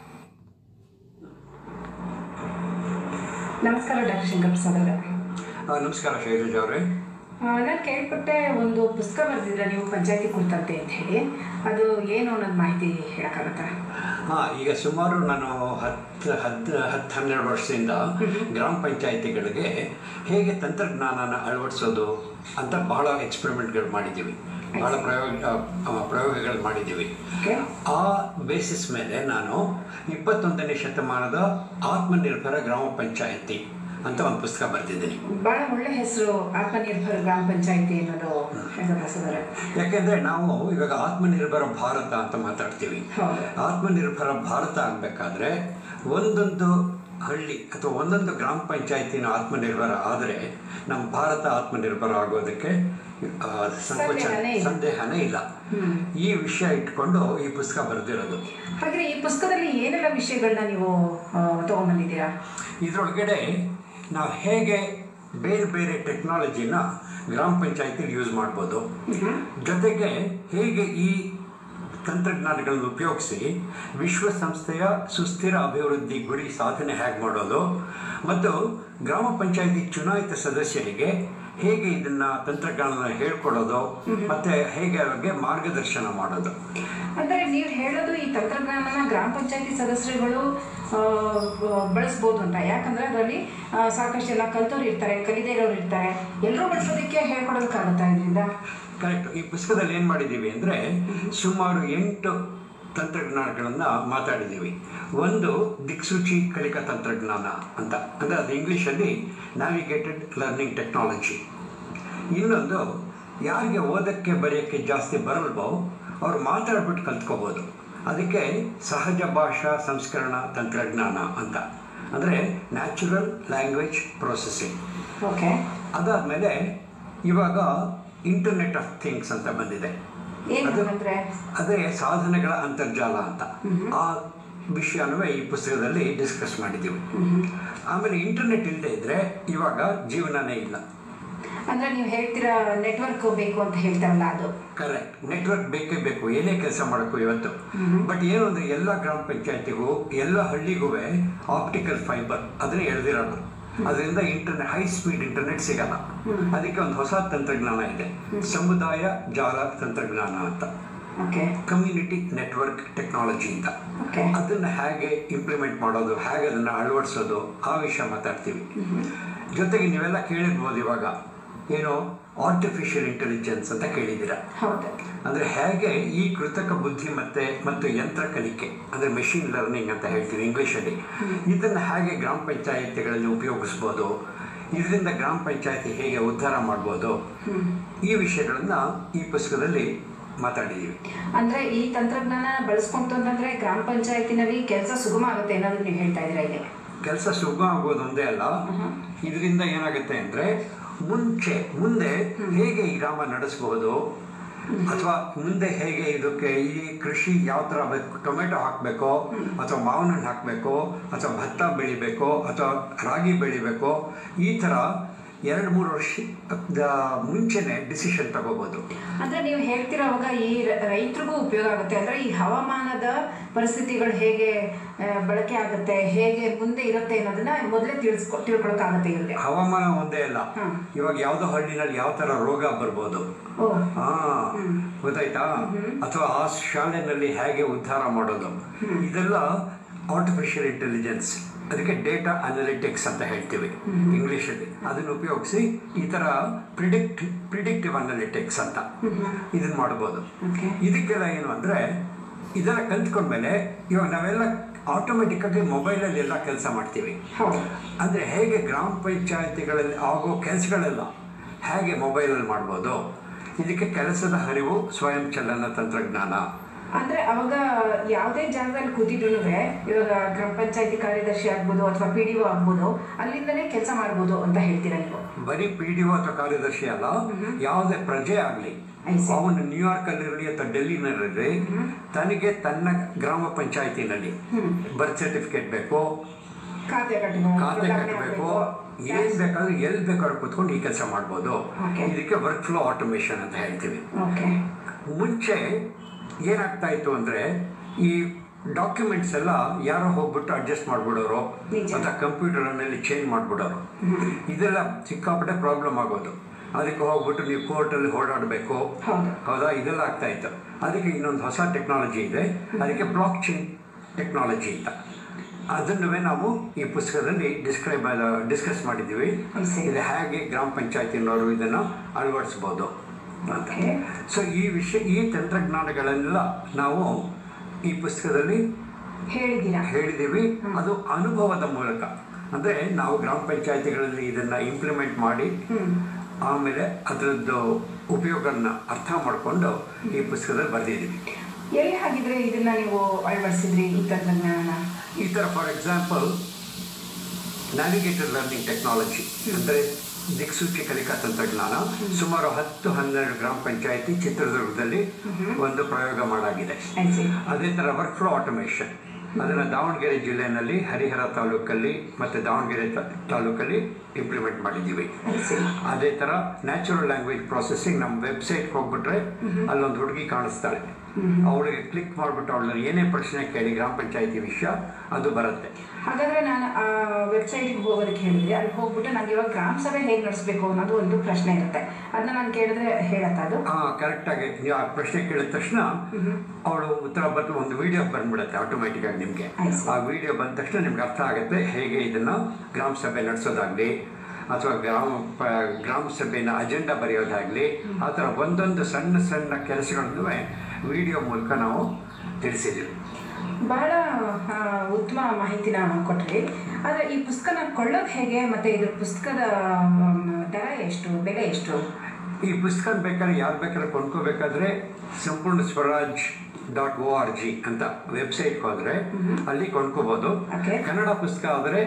ನಮಸ್ಕಾರ ಡಾಕ್ಟರ್ ಶಂಕರ್ ಪ್ರಸಾದ್ ಅವರೇ ಆ, ನಮಸ್ಕಾರ ಶೈಲಜಾ ಅವರೇ ನಾನು ಕೇಳ್ಪಟ್ಟೆ ಒಂದು ಪುಸ್ತಕ ಬರೆದಿದ್ರ ನೀವು ಪಂಚಾಯತಿ ಕುರಿತಂತೆ ಅಂತ ಹೇಳಿ ಅದು ಏನು ಅನ್ನೋದು ಮಾಹಿತಿ ಹೇಳಕ್ಕಾಗತ್ತಾ ಹಾಂ ಈಗ ಸುಮಾರು ನಾನು ಹತ್ತು ಹತ್ತು ಹತ್ತು ಹನ್ನೆರಡು ವರ್ಷದಿಂದ ಗ್ರಾಮ ಪಂಚಾಯಿತಿಗಳಿಗೆ ಹೇಗೆ ತಂತ್ರಜ್ಞಾನನ ಅಳವಡಿಸೋದು ಅಂತ ಬಹಳ ಎಕ್ಸ್ಪೆರಿಮೆಂಟ್ಗಳು ಮಾಡಿದ್ದೀವಿ ಬಹಳ ಪ್ರಯೋಗ ಆ, ಪ್ರಯೋಗಗಳು ಮಾಡಿದ್ದೀವಿ ಓಕೆ ಆ ಬೇಸಿಸ್ ಮೇಲೆ ನಾನು ಇಪ್ಪತ್ತೊಂದನೇ ಶತಮಾನದ ಆತ್ಮನಿರ್ಭರ ಗ್ರಾಮ ಪಂಚಾಯಿತಿ ಅಂತ ಒಂದು ಪುಸ್ತಕ ಬರೆದಿದ್ದೀನಿ ಭಾಳ ಒಳ್ಳೆ ಹೆಸರು ಆತ್ಮನಿರ್ಭರ ಗ್ರಾಮ ಪಂಚಾಯತಿ ಅನ್ನೋದು ಶಂಕರ್ ಪ್ರಸಾದ್ ಅವರೇ ಯಾಕೆಂದರೆ ನಾವು ಇವಾಗ ಆತ್ಮನಿರ್ಭರ ಭಾರತ ಅಂತ ಮಾತಾಡ್ತೀವಿ ಹೌದು ಆತ್ಮನಿರ್ಭರ ಭಾರತ ಆಗಬೇಕಾದ್ರೆ ಒಂದೊಂದು ಹಳ್ಳಿ ಅಥವಾ ಒಂದೊಂದು ಗ್ರಾಮ ಪಂಚಾಯತಿನ ಆತ್ಮನಿರ್ಭರ ಆದರೆ ನಮ್ಮ ಭಾರತ ಆತ್ಮನಿರ್ಭರ ಆಗೋದಕ್ಕೆ ಆ, ಸಂಕೋಚ ಸಂದೇಹನೇ ಇಲ್ಲ. ಸಂದೇಹನೇ ಇಲ್ಲ ಈ ವಿಷಯ ಇಟ್ಕೊಂಡು ಈ ಪುಸ್ತಕ ಬರೆದಿರೋದು ಹಾಗೆ ಈ ಪುಸ್ತಕದಲ್ಲಿ ಏನೆಲ್ಲ ವಿಷಯಗಳನ್ನ ನೀವು ಆ, ತಗೊಂಡ್ಬಂದಿದ್ದೀರಾ ಇದರೊಳಗಡೆ ನಾವು ಹೇಗೆ ಬೇರೆ ಬೇರೆ ಟೆಕ್ನಾಲಜಿನ ಗ್ರಾಮ ಪಂಚಾಯತಿಲಿ ಯೂಸ್ ಮಾಡ್ಬೋದು ಜೊತೆಗೆ ಹೇಗೆ ಈ ತಂತ್ರಜ್ಞಾನಗಳನ್ನು ಉಪಯೋಗಿಸಿ ವಿಶ್ವಸಂಸ್ಥೆಯ ಸುಸ್ಥಿರ ಅಭಿವೃದ್ಧಿ ಗುರಿ ಸಾಧನೆ ಹೇಗೆ ಮಾಡೋದು ಮತ್ತು ಗ್ರಾಮ ಪಂಚಾಯತಿ ಚುನಾಯಿತ ಸದಸ್ಯರಿಗೆ ಹೇಗೆ ಇದನ್ನ ತಂತ್ರಜ್ಞಾನನ ಹೇಳ್ಕೊಡೋದು ಮತ್ತೆ ಹೇಗೆ ಅವ್ರಿಗೆ ಮಾರ್ಗದರ್ಶನ ಮಾಡೋದು ಅಂದರೆ ನೀವು ಹೇಳೋದು ಈ ತಂತ್ರಜ್ಞಾನನ ಗ್ರಾಮ ಪಂಚಾಯತಿ ಸದಸ್ಯರುಗಳು ಆ, ಬಳಸ್ಬೋದು ಅಂತ ಯಾಕಂದ್ರೆ ಅದರಲ್ಲಿ ಆ, ಸಾಕಷ್ಟು ಜನ ಕಲ್ತವ್ರು ಇರ್ತಾರೆ ಕಲಿದೇ ಇರೋರು ಇರ್ತಾರೆ ಎಲ್ಲರೂ ಬಳಸೋದಕ್ಕೆ ಹೇಳ್ಕೊಡೋದಕ್ಕಾಗುತ್ತಾ ಇದರಿಂದ ಕರೆಕ್ಟ್ ಈ ಪುಸ್ತಕದಲ್ಲಿ ಏನು ಮಾಡಿದ್ದೀವಿ ಅಂದರೆ ಸುಮಾರು ಎಂಟು ತಂತ್ರಜ್ಞಾನಗಳನ್ನು ಮಾತಾಡಿದ್ದೀವಿ ಒಂದು ದಿಕ್ಸೂಚಿ ಕಲಿಕಾ ತಂತ್ರಜ್ಞಾನ ಅಂತ ಅಂದರೆ ಅದು ಇಂಗ್ಲೀಷಲ್ಲಿ ನ್ಯಾವಿಗೇಟೆಡ್ ಲರ್ನಿಂಗ್ ಟೆಕ್ನಾಲಜಿ ಇನ್ನೊಂದು ಯಾರಿಗೆ ಓದಕ್ಕೆ ಬರೆಯೋಕ್ಕೆ ಜಾಸ್ತಿ ಬರಲ್ವೋ ಅವ್ರು ಮಾತಾಡ್ಬಿಟ್ಟು ಕಲ್ತ್ಕೋಬೋದು ಅದಕ್ಕೆ ಸಹಜ ಭಾಷಾ ಸಂಸ್ಕರಣ ತಂತ್ರಜ್ಞಾನ ಅಂತ ಅಂದರೆ ನ್ಯಾಚುರಲ್ ಲ್ಯಾಂಗ್ವೇಜ್ ಪ್ರೊಸೆಸಿಂಗ್ ಓಕೆ ಅದಾದಮೇಲೆ ಇವಾಗ ಇಂಟರ್ನೆಟ್ ಆಫ್ ಥಿಂಗ್ಸ್ ಅಂತ ಬಂದಿದೆ ಏನು ಅದು- ಅಂದರೆ ಅದೇ ಸಾಧನಗಳ ಅಂತರ್ಜಾಲ ಅಂತ ಆ ವಿಷಯನೂ ಈ ಪುಸ್ತಕದಲ್ಲಿ ಡಿಸ್ಕಸ್ ಮಾಡಿದ್ದೀವಿ ಆಮೇಲೆ ಇಂಟರ್ನೆಟ್ ಇಲ್ಲದೆ ಇದ್ರೆ ಇವಾಗ ಜೀವನನೇ ಇಲ್ಲ ಅಂದರೆ ನೀವು ಹೇಳ್ತೀರಾ ನೆಟ್ವರ್ಕ್ ಬೇಕು ಅಂತ ಹೇಳ್ತಾರಲ್ಲ ಅದು ಕರೆಕ್ಟ್ ನೆಟ್ವರ್ಕ್ ಬೇಕೇ ಬೇಕು ಏನೇ ಕೆಲಸ ಮಾಡೋಕ್ಕೂ ಇವತ್ತು ಬಟ್ ಏನು ಅಂದರೆ ಎಲ್ಲ ಗ್ರಾಮ ಪಂಚಾಯತಿಗೂ ಎಲ್ಲ ಹಳ್ಳಿಗೂ ಆಪ್ಟಿಕಲ್ ಫೈಬರ್ ಅದನ್ನೇ ಎಳೆದಿರೋದು ಅದರಿಂದ ಇಂಟರ್ನೆಟ್ ಹೈ ಸ್ಪೀಡ್ ಇಂಟರ್ನೆಟ್ ಸಿಗಲ್ಲ ಅದಕ್ಕೆ ಒಂದು ಹೊಸ ತಂತ್ರಜ್ಞಾನ ಇದೆ ಸಮುದಾಯ ಜಾಲ ತಂತ್ರಜ್ಞಾನ ಅಂತ ಓಕೆ ಕಮ್ಯುನಿಟಿ ನೆಟ್ವರ್ಕ್ ಟೆಕ್ನಾಲಜಿ ಅಂತ ಓಕೆ ಅದನ್ನು ಹೇಗೆ ಇಂಪ್ಲಿಮೆಂಟ್ ಮಾಡೋದು ಹೇಗೆ ಅದನ್ನು ಅಳವಡಿಸೋದು ಆ ವಿಷಯ ಮಾತಾಡ್ತೀವಿ ಜೊತೆಗೆ ನೀವೆಲ್ಲ ಕೇಳಿರ್ಬೋದು ಇವಾಗ ಏನು ಆರ್ಟಿಫಿಷಿಯಲ್ ಇಂಟೆಲಿಜೆನ್ಸ್ ಅಂತ ಕೇಳಿದ್ದೀರಾ ಹೌದು ಅಂದರೆ ಹೇಗೆ ಈ ಕೃತಕ ಬುದ್ಧಿಮತ್ತೆ ಮತ್ತು ಯಂತ್ರ ಕಲಿಕೆ ಅಂದರೆ ಮೆಷಿನ್ ಲರ್ನಿಂಗ್ ಅಂತ ಹೇಳ್ತೀವಿ ಇಂಗ್ಲೀಷಲ್ಲಿ ಇದನ್ನು ಹೇಗೆ ಗ್ರಾಮ ಪಂಚಾಯತಿಗಳಲ್ಲಿ ಉಪಯೋಗಿಸ್ಬೋದು ಇದರಿಂದ ಗ್ರಾಮ ಪಂಚಾಯತಿ ಹೇಗೆ ಉದ್ಧಾರ ಮಾಡ್ಬೋದು ಈ ವಿಷಯಗಳನ್ನು ಈ ಪುಸ್ತಕದಲ್ಲಿ ಮಾತಾಡಿದ್ದೀವಿ ಅಂದ್ರೆ ಈ ತಂತ್ರಜ್ಞಾನ ಬಳಸ್ಕೊಂತು ಅಂತಂದ್ರೆ ಗ್ರಾಮ ಪಂಚಾಯತಿನಲ್ಲಿ ಕೆಲಸ ಸುಗಮ ಆಗುತ್ತೆ ಏನಾದ್ರು ನೀವು ಹೇಳ್ತಾ ಇದ್ದೀರಾ ಇಲ್ಲಿ ಕೆಲಸ ಸುಗಮ ಆಗೋದು ಒಂದೇ ಅಲ್ಲ ಇದರಿಂದ ಏನಾಗುತ್ತೆ ಅಂದರೆ ಮುಂಚೆ ಮುಂದೆ ಹೇಗೆ ಈ ಗ್ರಾಮ ನಡೆಸಬಹುದು ಅಥವಾ ಮುಂದೆ ಹೇಗೆ ಇದಕ್ಕೆ ಈ ಕೃಷಿ ಯಾವ ಥರ ಬೇಕು ಟೊಮೆಟೊ ಹಾಕಬೇಕೋ ಅಥವಾ ಮಾವಿನ ಹಣ್ಣು ಹಾಕಬೇಕೋ ಅಥವಾ ಭತ್ತ ಬೆಳಿಬೇಕೋ ಅಥವಾ ರಾಗಿ ಬೆಳಿಬೇಕೋ ಈ ಥರ ಎರಡು ಮೂರು ವರ್ಷದ ಮುಂಚೆನೆ ಡಿಸಿಷನ್ ತಗೋಬೋದು ಅಂದ್ರೆ ನೀವು ಹೇಳ್ತಿರೋವಾಗ ಈ ರ- ರೈತರಿಗೂ ಉಪಯೋಗ ಆಗುತ್ತೆ ಅಂದ್ರೆ ಈ ಹವಾಮಾನದ ಪರಿಸ್ಥಿತಿಗಳು ಹೇಗೆ ಆ, ಬಳಕೆ ಆಗುತ್ತೆ ಹೇಗೆ ಮುಂದೆ ಇರುತ್ತೆ ಅನ್ನೋದನ್ನ ಮೊದಲೇ ತಿಳಿಸ್ಕೊ ತಿಳ್ಕೊಳಕ್ಕಾಗತ್ತೆ ಇವ್ರಿಗೆ ಹವಾಮಾನ ಒಂದೇ ಅಲ್ಲ ಹ್ಮ್. ಇವಾಗ ಯಾವುದೋ ಹಳ್ಳಿನಲ್ಲಿ ಯಾವ ಥರ ರೋಗ ಬರ್ಬೋದು ಓ ಹಾ ಗೊತ್ತಾಯ್ತಾ ಅಥವಾ ಆ ಶಾಲೆನಲ್ಲಿ ಹೇಗೆ ಉದ್ಧಾರ ಮಾಡೋದು ಇದೆಲ್ಲ ಆರ್ಟಿಫಿಷಿಯಲ್ ಇಂಟೆಲಿಜೆನ್ಸ್ ಅದಕ್ಕೆ ಡೇಟಾ ಅನಾಲಿಟಿಕ್ಸ್ ಅಂತ ಹೇಳ್ತೀವಿ ಇಂಗ್ಲೀಷಲ್ಲಿ ಅದನ್ನು ಉಪಯೋಗಿಸಿ ಈ ಥರ ಪ್ರಿಡಿಕ್ಟ್ ಪ್ರಿಡಿಕ್ಟಿವ್ ಅನಾಲಿಟಿಕ್ಸ್ ಅಂತ ಇದನ್ನ ಮಾಡ್ಬೋದು Okay. ಇದಕ್ಕೆಲ್ಲ ಏನು ಅಂದರೆ ಇದೆಲ್ಲ ಕಲ್ತ್ಕೊಂಡ್ಮೇಲೆ ಇವಾಗ ನಾವೆಲ್ಲ ಆಟೋಮೆಟಿಕ್ಕಾಗಿ ಮೊಬೈಲಲ್ಲಿ ಎಲ್ಲ ಕೆಲಸ ಮಾಡ್ತೀವಿ ಹೌದು ಅಂದರೆ ಹೇಗೆ ಗ್ರಾಮ ಪಂಚಾಯತಿಗಳಲ್ಲಿ ಆಗೋ ಕೆಲಸಗಳೆಲ್ಲ ಹೇಗೆ ಮೊಬೈಲಲ್ಲಿ ಮಾಡ್ಬೋದು ಇದಕ್ಕೆ ಕೆಲಸದ ಹರಿವು ಸ್ವಯಂ ಚಲನ ತಂತ್ರಜ್ಞಾನ ಅಂದ್ರೆ ಅವಾಗ ಯಾವುದೇ ಜಾಗದಲ್ಲಿ ಕೂತಿದ್ರು ಇವಾಗ ಗ್ರಾಮ ಪಂಚಾಯತಿ ಕಾರ್ಯದರ್ಶಿ ಆಗ್ಬೋದು ಅಥವಾ ಪಿ ಡಿ ಒ ಆಗ್ಬೋದು ಅಲ್ಲಿಂದನೇ ಕೆಲಸ ಮಾಡ್ಬೋದು ಅಂತ ಹೇಳ್ತೀರಾ ನೀವು ಬರೀ ಪಿ ಡಿ ಒ ಅಥವಾ ಕಾರ್ಯದರ್ಶಿ ಅಲ್ಲ ಯಾವುದೇ ಪ್ರಜೆ ಆಗಲಿ I see. ಅವನು ನ್ಯೂಯಾರ್ಕ್ ಅಲ್ಲಿರಲಿ ಅಥವಾ ಡೆಲ್ಲಿನಲ್ಲಿರಲಿ ತನಗೆ ತನ್ನ ಗ್ರಾಮ ಪಂಚಾಯತಿನಲ್ಲಿ ಬರ್ತ್ ಸರ್ಟಿಫಿಕೇಟ್ ಬೇಕು ಖಾತೆ ಕಟ್ಟಬೇಕು ಖಾತೆ ಬದಲಾವಣೆ ಕಟ್ಟಬೇಕು ಆಗ್ಬೇಕು. ಏನ್ ಬೇಕಾದ್ರೂ ಎಲ್ಲಿ ಬೇಕಾದ್ರೂ ಕೂತ್ಕೊಂಡು ಈ ಕೆಲಸ ಮಾಡ್ಬೋದು Okay. ಇದಕ್ಕೆ ವರ್ಕ್ ಫ್ಲೋ ಆಟೋಮೇಶನ್ ಅಂತ ಹೇಳ್ತೀವಿ ಓಕೆ ಮುಂಚೆ ಏನಾಗ್ತಾ ಇತ್ತು ಅಂದರೆ ಈ ಡಾಕ್ಯುಮೆಂಟ್ಸ್ ಎಲ್ಲ ಯಾರೋ ಹೋಗ್ಬಿಟ್ಟು ಅಡ್ಜಸ್ಟ್ ಮಾಡ್ಬಿಡೋರು ನಿಜ. ಅಥವಾ ಕಂಪ್ಯೂಟರ್ನಲ್ಲಿ ಚೇಂಜ್ ಮಾಡ್ಬಿಡೋರು ಇದೆಲ್ಲ ಸಿಕ್ಕಾಪಟ್ಟೆ ಪ್ರಾಬ್ಲಮ್ ಆಗೋದು ಅದಕ್ಕೆ ಹೋಗ್ಬಿಟ್ಟು ನೀವು ಕೋರ್ಟಲ್ಲಿ ಓಡಾಡಬೇಕು ಹೌದು. ಹೌದಾ ಇದೆಲ್ಲ ಆಗ್ತಾ ಇತ್ತು ಅದಕ್ಕೆ ಇನ್ನೊಂದು ಹೊಸ ಟೆಕ್ನಾಲಜಿ ಇದೆ ಅದಕ್ಕೆ ಬ್ಲಾಕ್ ಚೈನ್ ಟೆಕ್ನಾಲಜಿ ಅಂತ ಅದನ್ನು ನಾವು ಈ ಪುಸ್ತಕದಲ್ಲಿ ಡಿಸ್ಕ್ರೈಬ್ ಡಿಸ್ಕಸ್ ಮಾಡಿದ್ದೀವಿ I see. ಇದು ಹೇಗೆ ಗ್ರಾಮ ಪಂಚಾಯತಿನವರು ಇದನ್ನು ಅಳವಡಿಸ್ಬೋದು ಅಂತ Okay. ಸೊ ಈ ವಿಷಯ ಈ ತಂತ್ರಜ್ಞಾನಗಳೆಲ್ಲ ನಾವು ಈ ಪುಸ್ತಕದಲ್ಲಿ ಹೇಳಿದ್ದೀರಾ ಹೇಳಿದ್ದೀವಿ ಅದು ಅನುಭವದ ಮೂಲಕ ಅಂದರೆ ನಾವು ಗ್ರಾಮ ಪಂಚಾಯತಿಗಳಲ್ಲಿ ಇದನ್ನು ಇಂಪ್ಲಿಮೆಂಟ್ ಮಾಡಿ ಆಮೇಲೆ ಅದರದ್ದು ಉಪಯೋಗನ ಅರ್ಥ ಮಾಡಿಕೊಂಡು ಈ ಪುಸ್ತಕದಲ್ಲಿ ಬರೆದಿದ್ದೀವಿ ಎಲ್ಲಿ ಹಾಗಿದ್ರೆ ಇದನ್ನ ನೀವು ಅಳವಡಿಸಿದ್ರಿ ಈ ತಂತ್ರಜ್ಞಾನ ಈ ಥರ for example navigator learning technology ಅಂದರೆ ದಿಕ್ಸೂಚಿ ಕಲಿಕಾ ತಂತ್ರಜ್ಞಾನ ಸುಮಾರು ಹತ್ತು ಹನ್ನೆರಡು ಗ್ರಾಮ ಪಂಚಾಯತಿ ಚಿತ್ರದುರ್ಗದಲ್ಲಿ ಒಂದು ಪ್ರಯೋಗ ಮಾಡಾಗಿದೆ I see. ಅದೇ ಥರ ವರ್ಕ್ ಫ್ಲೋ ಆಟೋಮೇಷನ್ ಅದನ್ನು ದಾವಣಗೆರೆ ಜಿಲ್ಲೆಯಲ್ಲಿ ಹರಿಹರ ತಾಲೂಕಲ್ಲಿ ಮತ್ತು ದಾವಣಗೆರೆ ತಾ- ತಾಲೂಕಲ್ಲಿ ಇಂಪ್ಲಿಮೆಂಟ್ ಮಾಡಿದ್ದೀವಿ I see. ಅದೇ ಥರ ನ್ಯಾಚುರಲ್ ಲ್ಯಾಂಗ್ವೇಜ್ ಪ್ರೊಸೆಸಿಂಗ್ ನಮ್ಮ ವೆಬ್ಸೈಟ್ಗೆ ಹೋಗ್ಬಿಟ್ರೆ ಅಲ್ಲೊಂದು ಹುಡುಗಿ ಕಾಣಿಸ್ತಾಳೆ ಅವಳಿಗೆ ಕ್ಲಿಕ್ ಮಾಡಿಬಿಟ್ಟು ಅವಳನ್ನ ಏನೇ ಪ್ರಶ್ನೆ ಕೇಳಿ ಗ್ರಾಮ ಪಂಚಾಯತಿ ವಿಷಯ ಅದು ಬರುತ್ತೆ ಹಾಗಾದ್ರೆ ನಾನು ಆ ವೆಬ್ಸೈಟ್ಗೆ ಹೋಗೋದಕ್ಕೆ ಹೇಳಿದ್ರೆ ಅಲ್ಲಿ ಹೋಗ್ಬಿಟ್ಟು ನನಗೆ ಇವಾಗ ಗ್ರಾಮ ಸಭೆ ಹೇಗೆ ನಡೆಸಬೇಕು ಅನ್ನೋದು ಒಂದು ಪ್ರಶ್ನೆ ಇರುತ್ತೆ ಅದನ್ನ ನಾನು ಕೇಳಿದ್ರೆ ಹೇಳತ್ತ ಅದು ಕರೆಕ್ಟಾಗಿ ನೀವು ಆ ಪ್ರಶ್ನೆ ಕೇಳಿದ ತಕ್ಷಣ ಅವಳು ಉತ್ತರ ಬಂದು ಒಂದು ವಿಡಿಯೋ ಬಂದ್ಬಿಡುತ್ತೆ ಆಟೋಮೆಟಿಕ್ ಆಗಿ ನಿಮಗೆ I see. ಆ ವಿಡಿಯೋ ಬಂದ ತಕ್ಷಣ ನಿಮ್ಗೆ ಅರ್ಥ ಆಗುತ್ತೆ ಹೇಗೆ ಇದನ್ನು ಗ್ರಾಮ ಸಭೆ ನಡೆಸೋದಾಗಲಿ ಅಥವಾ ಗ್ರಾಮ ಪ ಗ್ರಾಮ ಸಭೆನ ಅಜೆಂಡಾ ಬರೆಯೋದಾಗಲಿ ಆ ಥರ ಒಂದೊಂದು ಸಣ್ಣ ಸಣ್ಣ ಕೆಲಸಗಳನ್ನು ವಿಡಿಯೋ ಮೂಲಕ ನಾವು ತಿಳಿಸಿದ್ದೀವಿ ಬಹಳ ಆ, ಉತ್ತಮ ಮಾಹಿತಿನ ಕೊಟ್ರಿ ಆದರೆ ಈ ಪುಸ್ತಕನ ಕೊಳ್ಳೋದು ಹೇಗೆ ಮತ್ತೆ ಇದ್ರ ಪುಸ್ತಕದ ಮ್, ದರ ಎಷ್ಟು ಬೆಲೆ ಎಷ್ಟು ಈ ಪುಸ್ತಕ ಬೇಕಾದ್ರೆ ಯಾರು ಬೇಕಾದ್ರೆ ಕೊಂಡ್ಕೋಬೇಕಾದ್ರೆ Sampoorna Swaraj dot O R G ಅಂತ ವೆಬ್ಸೈಟ್ಗೆ ಹೋದರೆ ಅಲ್ಲಿ ಕೊಂಡ್ಕೋಬೋದು Okay. ಕನ್ನಡ ಪುಸ್ತಕ ಆದರೆ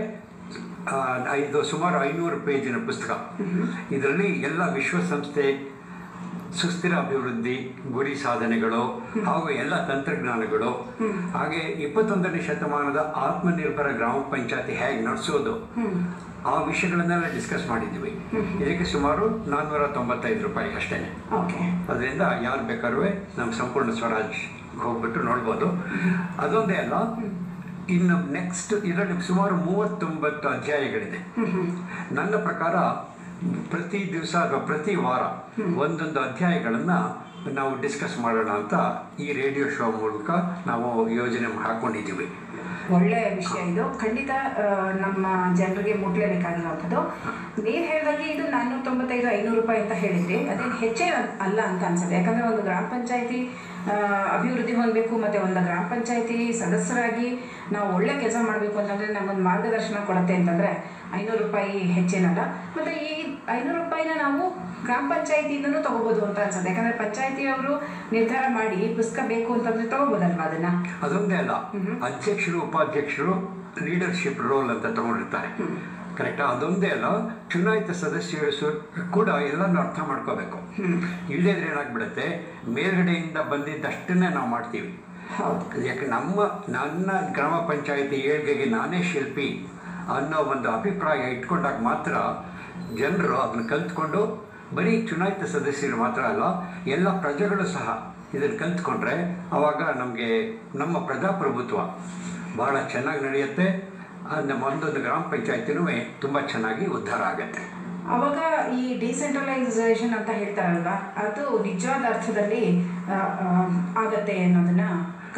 ಇದು ಸುಮಾರು ಐನೂರು ಪೇಜಿನ ಪುಸ್ತಕ ಇದರಲ್ಲಿ ಎಲ್ಲ ವಿಶ್ವಸಂಸ್ಥೆ ಸುಸ್ಥಿರ ಅಭಿವೃದ್ಧಿ ಗುರಿ ಸಾಧನೆಗಳು ಹಾಗೂ ಎಲ್ಲ ತಂತ್ರಜ್ಞಾನಗಳು ಹಾಗೆ ಇಪ್ಪತ್ತೊಂದನೇ ಶತಮಾನದ ಆತ್ಮನಿರ್ಭರ ಗ್ರಾಮ ಪಂಚಾಯತಿ ಹೇಗೆ ನಡೆಸೋದು ಆ ವಿಷಯಗಳನ್ನೆಲ್ಲ ಡಿಸ್ಕಸ್ ಮಾಡಿದ್ದೀವಿ ಇದಕ್ಕೆ ಸುಮಾರು ನಾನ್ನೂರ ತೊಂಬತ್ತೈದು ರೂಪಾಯಿ ಅಷ್ಟೇ ಓಕೆ ಅದರಿಂದ ಯಾರು ಬೇಕಾದ್ರೂ ನಮ್ಮ ಸಂಪೂರ್ಣ ಸ್ವರಾಜ್ ಹೋಗ್ಬಿಟ್ಟು ನೋಡ್ಬೋದು ಅದೊಂದೇ ಅಲ್ಲ ಇನ್ನು ನೆಕ್ಸ್ಟ್ ಇದರಲ್ಲಿ ಸುಮಾರು ಮೂವತ್ತೊಂಬತ್ತು ಅಧ್ಯಾಯಗಳಿದೆ ನನ್ನ ಪ್ರಕಾರ ಪ್ರತಿ ದಿವಸ ಅಥವಾ ಪ್ರತಿ ವಾರ ಒಂದೊಂದು ಅಧ್ಯಾಯಗಳನ್ನು ನಾವು ಡಿಸ್ಕಸ್ ಮಾಡೋಣ ಅಂತ ಈ ರೇಡಿಯೋ ಶೋ ಮೂಲಕ ನಾವು ಯೋಜನೆ ಹಾಕೊಂಡಿದ್ದೀವಿ ಒಳ್ಳೆಯ ವಿಷಯ ಇದು ಖಂಡಿತ ಆ, ನಮ್ಮ ಜನರಿಗೆ ಮುಟ್ಲೇಬೇಕಾಗಿರುವಂಥದ್ದು ನೀವು ಹೇಳಿದಾಗೆ ಇದು ನಾನ್ನೂರ ತೊಂಬತ್ತೈದು ಐನೂರು ರೂಪಾಯಿ ಅಂತ ಹೇಳಿದ್ರಿ ಅದೇನು ಹೆಚ್ಚೇ ಅಲ್ಲ ಅಂತ ಅನ್ಸುತ್ತೆ ಯಾಕಂದ್ರೆ ಒಂದು ಗ್ರಾಮ ಪಂಚಾಯತಿ ಅಭಿವೃದ್ಧಿ ಹೊಂದಬೇಕು ಮತ್ತೆ ಒಂದು ಗ್ರಾಮ ಪಂಚಾಯತಿ ಸದಸ್ಯರಾಗಿ ನಾವು ಒಳ್ಳೆ ಕೆಲಸ ಮಾಡಬೇಕು ಅಂತಂದ್ರೆ ನಮ್ಮೊಂದು ಮಾರ್ಗದರ್ಶನ ಕೊಡುತ್ತೆ ಅಂತಂದ್ರೆ ಐನೂರು ರೂಪಾಯಿ ಹೆಚ್ಚೇನಲ್ಲ ಮತ್ತೆ ಈ ಐನೂರು ರೂಪಾಯಿನ ನಾವು ಗ್ರಾಮ ಪಂಚಾಯತಿಯಿಂದನೂ ತಗೋಬೋದು ಅಂತ ಅನ್ಸುತ್ತೆ ಯಾಕಂದ್ರೆ ಪಂಚಾಯತಿಯವರು ನಿರ್ಧಾರ ಮಾಡಿ ಪುಸ್ತಕ ಬೇಕು ಅಂತಂದ್ರೆ ತಗೋಬೋದಲ್ವಾ ಅದನ್ನ ಅದೊಂದೇ ಅಲ್ಲ ಅಧ್ಯಕ್ಷರು ಉಪಾಧ್ಯಕ್ಷರು ಲೀಡರ್ಶಿಪ್ ರೋಲ್ ಅಂತ ತಗೊಂಡಿರ್ತಾರೆ ಕರೆಕ್ಟಾ ಅದೊಂದೇ ಅಲ್ಲ ಚುನಾಯಿತ ಸದಸ್ಯರು ಸು- ಕೂಡ ಎಲ್ಲನೂ ಅರ್ಥ ಮಾಡ್ಕೋಬೇಕು ಇಲ್ಲದಿದ್ರೆ ಏನಾಗ್ಬಿಡುತ್ತೆ ಮೇಲ್ಗಡೆಯಿಂದ ಬಂದಿದ್ದಷ್ಟನ್ನೇ ನಾವು ಮಾಡ್ತೀವಿ ಹೌದು ಯಾಕೆ ನಮ್ಮ ನನ್ನ ಗ್ರಾಮ ಪಂಚಾಯತಿ ಏಳ್ಗೆಗೆ ನಾನೇ ಶಿಲ್ಪಿ ಅನ್ನೋ ಒಂದು ಅಭಿಪ್ರಾಯ ಇಟ್ಕೊಂಡಾಗ ಮಾತ್ರ ಜನರು ಅದನ್ನು ಕಲ್ತ್ಕೊಂಡು ಬರೀ ಚುನಾಯಿತ ಸದಸ್ಯರು ಮಾತ್ರ ಅಲ್ಲ ಎಲ್ಲ ಪ್ರಜೆಗಳು ಸಹ ಇದನ್ನು ಕಲ್ತ್ಕೊಂಡ್ರೆ ಆವಾಗ ನಮಗೆ ನಮ್ಮ ಪ್ರಜಾಪ್ರಭುತ್ವ ಬಹಳ ಚೆನ್ನಾಗಿ ನಡೆಯುತ್ತೆ ಆ ನಮ್ಮ ಒಂದೊಂದು ಗ್ರಾಮ ಪಂಚಾಯತಿನೂ ತುಂಬ ಚೆನ್ನಾಗಿ ಉದ್ಧಾರ ಆಗುತ್ತೆ ಅವಾಗ ಈ ಡಿಸೆಂಟ್ರಲೈಸೇಷನ್ ಅಂತ ಹೇಳ್ತಾರಲ್ವಾ ಅದು ನಿಜವಾದ ಅರ್ಥದಲ್ಲಿ ಆ, ಆ, ಆಗತ್ತೆ ಅನ್ನೋದನ್ನ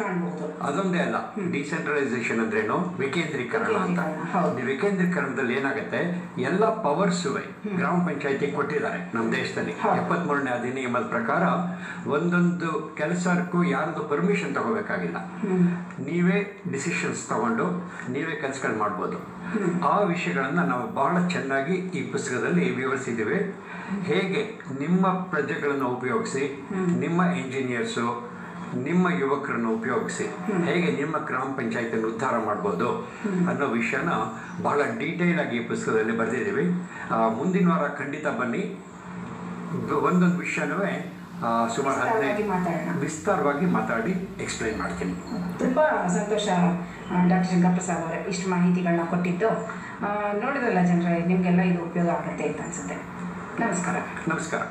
ಕಾಣ್ಬೋದು ಅದೊಂದೇ ಅಲ್ಲ ಡಿಸೆಂಟ್ರಲೈಸೇಷನ್ ಅಂದ್ರೇನು ವಿಕೇಂದ್ರೀಕರಣ ಅಂತ ವಿಕೇಂದ್ರೀಕರಣ, ಹೌದು. ಈ ವಿಕೇಂದ್ರೀಕರಣದಲ್ಲಿ ಏನಾಗುತ್ತೆ ಎಲ್ಲ ಪವರ್ಸ್ ಗ್ರಾಮ ಪಂಚಾಯತಿ ಕೊಟ್ಟಿದ್ದಾರೆ ನಮ್ಮ ದೇಶದಲ್ಲಿ ಹೌದು. ಎಪ್ಪತ್ಮೂರನೇ ಅಧಿನಿಯಮದ ಪ್ರಕಾರ ಒಂದೊಂದು ಕೆಲಸಕ್ಕೂ ಯಾರ್ದು ಪರ್ಮಿಷನ್ ತಗೋಬೇಕಾಗಿಲ್ಲ ನೀವೇ ಡಿಸಿಷನ್ಸ್ ತಗೊಂಡು ನೀವೇ ಕೆಲಸಗಳು ಮಾಡ್ಬೋದು ಆ ವಿಷಯಗಳನ್ನು ನಾವು ಬಹಳ ಚೆನ್ನಾಗಿ ಈ ಪುಸ್ತಕದಲ್ಲಿ ವಿವರಿಸಿದ್ದೀವಿ ಹೇಗೆ ನಿಮ್ಮ ಪ್ರಜೆಗಳನ್ನು ಉಪಯೋಗಿಸಿ ನಿಮ್ಮ ಇಂಜಿನಿಯರ್ಸು ನಿಮ್ಮ ಯುವಕರನ್ನು ಉಪಯೋಗಿಸಿ ಹೇಗೆ ನಿಮ್ಮ ಗ್ರಾಮ ಪಂಚಾಯತಿಯನ್ನು ಉದ್ಧಾರ ಮಾಡ್ಬೋದು ಅನ್ನೋ ವಿಷಯನ ಬಹಳ ಡೀಟೇಲ್ ಆಗಿ ಈ ಪುಸ್ತಕದಲ್ಲಿ ಬರೆದಿದ್ದೀವಿ ಆ, ಮುಂದಿನ ವಾರ ಖಂಡಿತ ಬನ್ನಿ ಒಂದೊಂದು ವಿಷಯನೂ ಸುಮಾರು ವಿಸ್ತಾರವಾಗಿ ಹದಿನೈದು ಮಾತಾಡೋಣ ವಿಸ್ತಾರವಾಗಿ ಮಾತಾಡಿ ಎಕ್ಸ್ಪ್ಲೈನ್ ಮಾಡ್ತೀನಿ ತುಂಬ ಸಂತೋಷ ಡಾಕ್ಟರ್ ಶಂಕರಪ್ರಸಾದ್ ಅವರೇ ಇಷ್ಟು ಮಾಹಿತಿಗಳನ್ನ ಕೊಟ್ಟಿದ್ದು ಆ, ನೋಡಿದ್ರಲ್ಲ ಜನರೇ ನಿಮಗೆಲ್ಲ ಇದು ಉಪಯೋಗ ಆಗುತ್ತೆ ಅಂತ ಅನ್ಸುತ್ತೆ ನಮಸ್ಕಾರ ನಮಸ್ಕಾರ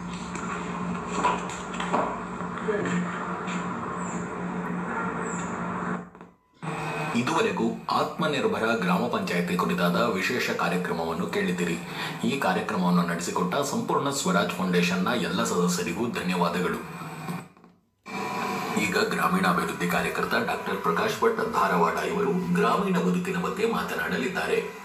ಇದುವರೆಗೂ ಆತ್ಮನಿರ್ಭರ ಗ್ರಾಮ ಪಂಚಾಯತಿ ಕುರಿತಾದ ವಿಶೇಷ ಕಾರ್ಯಕ್ರಮವನ್ನು ಕೇಳಿದಿರಿ ಈ ಕಾರ್ಯಕ್ರಮವನ್ನು ನಡೆಸಿಕೊಟ್ಟ ಸಂಪೂರ್ಣ ಸ್ವರಾಜ್ ಫೌಂಡೇಶನ್ನ ಎಲ್ಲ ಸದಸ್ಯರಿಗೂ ಧನ್ಯವಾದಗಳು ಈಗ ಗ್ರಾಮೀಣಾಭಿವೃದ್ಧಿ ಕಾರ್ಯಕರ್ತ ಡಾಕ್ಟರ್ ಪ್ರಕಾಶ್ ಭಟ್ ಧಾರವಾಡ ಇವರು ಗ್ರಾಮೀಣ ಬದುಕಿನ ಬಗ್ಗೆ ಮಾತನಾಡಲಿದ್ದಾರೆ